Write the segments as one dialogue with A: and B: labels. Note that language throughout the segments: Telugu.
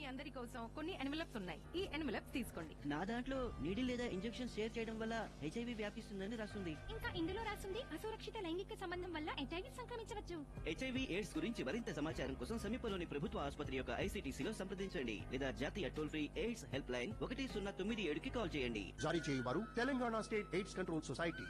A: అందరి కోసం కొన్ని ఎన్వలప్స్ ఉన్నాయి ఈ ఎన్వలప్స్ తీసుకోండి
B: నా దాంట్లో నీడిల్ లేదా ఇంజెక్షన్ షేర్ చేయడం వల్ల హెచ్ఐవి వ్యాపిస్తుందని రాస్తుంది
C: ఇంకా ఇందులో రాసింది అసురక్షిత లైంగిక సంబంధం వల్ల హెచ్ఐవి సంక్రమించవచ్చు
B: హెచ్ఐవి ఎయిడ్స్ గురించి మరింత సమాచారం కోసం సమీపంలోని ప్రభుత్వ ఆసుపత్రి యొక్క ఐసీటీసీలో సంప్రదించండి లేదా జాతీయ toll free AIDS help line ఒకటి సున్నా తొమ్మిది ఏడుకి కాల్ చేయండి
D: జారీ చేయవారు Telangana state AIDS control society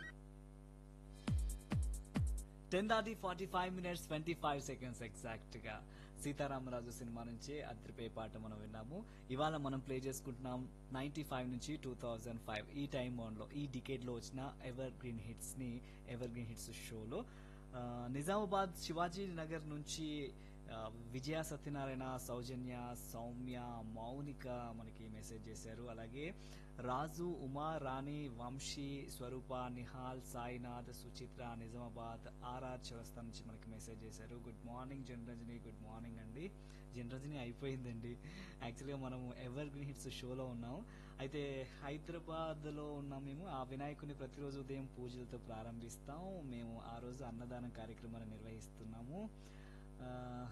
E: ten దాటి forty five minutes twenty five seconds exact గా సీతారామరాజు సినిమా నుంచి అద్రిపే పాట మనం విన్నాము ఇవాళ మనం ప్లే చేసుకుంటున్నాం నైన్టీ ఫైవ్ నుంచి టూ థౌజండ్ ఫైవ్ ఈ టైం లో ఈ డికేడ్ లో వచ్చిన ఎవర్ గ్రీన్ హిట్స్ ని ఎవర్ గ్రీన్ హిట్స్ షోలో ఆ, నిజామాబాద్ శివాజీ నగర్ నుంచి ఆ, విజయ సత్యనారాయణ సౌజన్య సౌమ్య మౌనిక మనకి మెసేజ్ చేశారు అలాగే రాజు ఉమా రాణి వంశీ స్వరూప నిహాల్ సాయినాథ్ సుచిత్ర నిజామాబాద్ ఆర్ఆర్ చౌరస్తా నుంచి మనకి మెసేజ్ చేశారు good morning Janaranjani good morning అండి జనరజని అయిపోయిందండి యాక్చువల్గా మనం ఎవర్ గ్రీన్ హిట్స్ షోలో ఉన్నాం అయితే హైదరాబాద్లో ఉన్నాం మేము ఆ వినాయకుని ప్రతిరోజు ఉదయం పూజలతో ప్రారంభిస్తాం మేము ఆ రోజు అన్నదానం కార్యక్రమాన్ని నిర్వహిస్తున్నాము ఆ,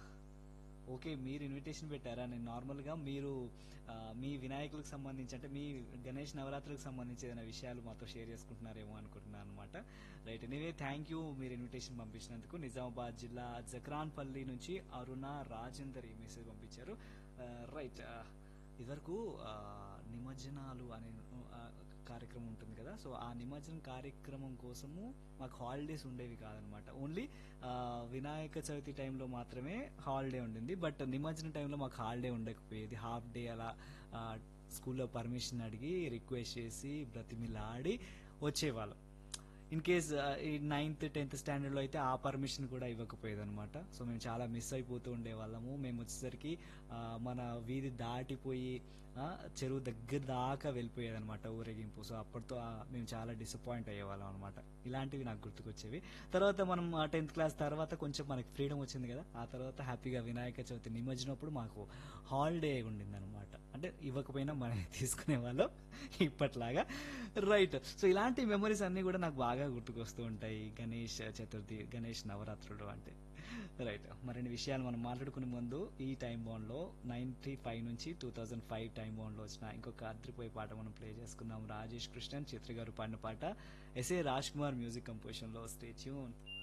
E: ఓకే మీరు ఇన్విటేషన్ పెట్టారా నేను నార్మల్గా మీరు ఆ, మీ వినాయకులకు సంబంధించి అంటే మీ గణేష్ నవరాత్రులకు సంబంధించి ఏదైనా విషయాలు మాతో షేర్ చేసుకుంటున్నారేమో అనుకుంటున్నాను అనమాట రైట్ ఎనీవే థ్యాంక్ యూ మీరు ఇన్విటేషన్ పంపించినందుకు నిజామాబాద్ జిల్లా జక్రాన్పల్లి నుంచి అరుణ రాజేందర్ ఈ మెసేజ్ పంపించారు రైట్ ఇదివరకు ఆ, నిమజ్జనాలు అనే ఆ, కార్యక్రమం ఉంటుంది కదా సో ఆ నిమజ్జనం కార్యక్రమం కోసము మాకు హాలిడేస్ ఉండేవి కాదనమాట ఓన్లీ వినాయక చవితి టైంలో మాత్రమే హాలిడే ఉండింది బట్ నిమజ్జనం టైంలో మాకు హాలిడే ఉండకపోయేది హాఫ్ డే అలా ఆ, స్కూల్లో పర్మిషన్ అడిగి రిక్వెస్ట్ చేసి బ్రతిమిలాడి వచ్చేవాళ్ళం ఇన్ కేస్ ఈ నైన్త్ టెన్త్ స్టాండర్డ్లో అయితే ఆ పర్మిషన్ కూడా ఇవ్వకపోయేది అనమాట సో మేము చాలా మిస్ అయిపోతూ ఉండేవాళ్ళము మేము వచ్చేసరికి ఆ, మన వీధి దాటిపోయి ఆ, చెరువు దగ్గర దాకా వెళ్ళిపోయేది అనమాట ఊరేగింపు సో అప్పటితో ఆ, మేము చాలా డిసప్పాయింట్ అయ్యేవాళ్ళం అనమాట ఇలాంటివి నాకు గుర్తుకొచ్చేవి తర్వాత మనం టెన్త్ క్లాస్ తర్వాత కొంచెం మనకి ఫ్రీడమ్ వచ్చింది కదా ఆ తర్వాత హ్యాపీగా వినాయక చవితి నిమజ్జనప్పుడు మాకు హాలిడే ఉండింది అనమాట అంటే ఇవ్వకపోయినా మనం తీసుకునే వాళ్ళం ఇప్పట్లాగా రైట్ సో ఇలాంటి మెమరీస్ అన్ని కూడా నాకు బాగా గుర్తుకొస్తూ ఉంటాయి గణేష్ చతుర్థి గణేష్ నవరాత్రులు అంటే రైట్ మరిన్ని విషయాలు మనం మాట్లాడుకునే ముందు ఈ టైం లో నైన్టీ ఫైవ్ నుంచి టూ థౌజండ్ ఫైవ్ టైం లో వచ్చిన ఇంకొక అద్రిపోయే పాట మనం ప్లే చేసుకున్నాం రాజేష్ కృష్ణన్ చిత్ర గారు పాడిన పాట S A Raj Kumar music composition లో స్టే ట్యూన్